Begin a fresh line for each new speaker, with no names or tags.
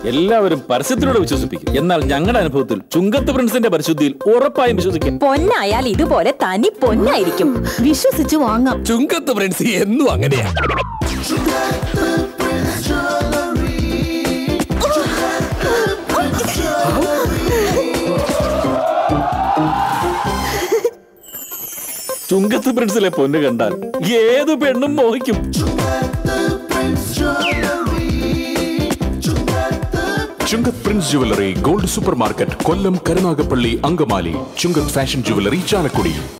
എല്ലാവരും പരസ്യത്തിലൂടെ വിശ്വസിപ്പിക്കും എന്നാൽ ഞങ്ങളുടെ അനുഭവത്തിൽ ചുങ്കത്ത് പ്രിൻസിന്റെ പരിശുദ്ധിയിൽ ഉറപ്പായും വിശ്വസിക്കും
പൊന്നായാൽ ഇതുപോലെ തനി പൊന്നായിരിക്കും വിശ്വസിച്ചു വാങ്ങാം
ചുങ്കത്ത് ഫ്രണ്ട്സ് എന്നും അങ്ങനെയാ
ചുങ്കത്ത് പ്രിൻസിലെ പൊന്ന് കണ്ടാൽ ഏത് പെണ്ണും മോഹിക്കും
Chungath prince jewellery gold super market Kollam Karunagappally Angamaly Chungath fashion jewellery Chalakudy